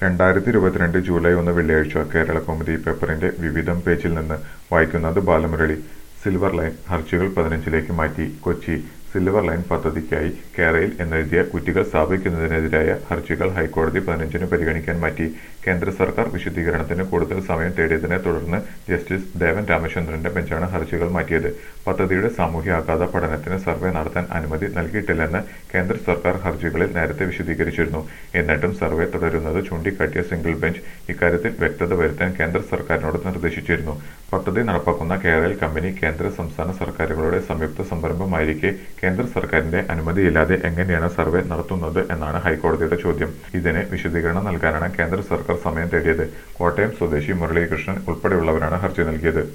രണ്ടായിരത്തി ഇരുപത്തിരണ്ട് ജൂലൈ ഒന്ന് വെള്ളിയാഴ്ച കേരള കൗമുദി പേപ്പറിന്റെ വിവിധം പേജിൽ നിന്ന് വായിക്കുന്നത് ബാലമുരളി സിൽവർ ലൈൻ ഹർജികൾ പതിനഞ്ചിലേക്ക് മാറ്റി കൊച്ചി സിൽവർ ലൈൻ പദ്ധതിക്കായി കേരയിൽ എന്നെഴുതിയ കുറ്റികൾ സ്ഥാപിക്കുന്നതിനെതിരായ ഹർജികൾ ഹൈക്കോടതി പതിനഞ്ചിന് പരിഗണിക്കാൻ മാറ്റി കേന്ദ്ര സർക്കാർ വിശദീകരണത്തിന് കൂടുതൽ സമയം തേടിയതിനെ തുടർന്ന് ജസ്റ്റിസ് ദേവൻ രാമചന്ദ്രന്റെ ബെഞ്ചാണ് ഹർജികൾ മാറ്റിയത് പദ്ധതിയുടെ സാമൂഹ്യ ആഘാത പഠനത്തിന് സർവേ നടത്താൻ അനുമതി നൽകിയിട്ടില്ലെന്ന് കേന്ദ്ര സർക്കാർ ഹർജികളിൽ നേരത്തെ വിശദീകരിച്ചിരുന്നു എന്നിട്ടും സർവേ തുടരുന്നത് ചൂണ്ടിക്കാട്ടിയ സിംഗിൾ ബെഞ്ച് ഇക്കാര്യത്തിൽ വ്യക്തത വരുത്താൻ കേന്ദ്ര സർക്കാരിനോട് നിർദ്ദേശിച്ചിരുന്നു പദ്ധതി നടപ്പാക്കുന്ന കേരള കമ്പനി കേന്ദ്ര സംസ്ഥാന സർക്കാരുകളുടെ സംയുക്ത സംരംഭമായിരിക്കെ കേന്ദ്ര സർക്കാരിന്റെ അനുമതിയില്ലാതെ എങ്ങനെയാണ് സർവേ നടത്തുന്നത് എന്നാണ് ഹൈക്കോടതിയുടെ ചോദ്യം ഇതിന് വിശദീകരണം നൽകാനാണ് കേന്ദ്ര സർക്കാർ സമയം തേടിയത് കോട്ടയം സ്വദേശി മുരളീകൃഷ്ണൻ ഉൾപ്പെടെയുള്ളവരാണ് ഹർജി നൽകിയത്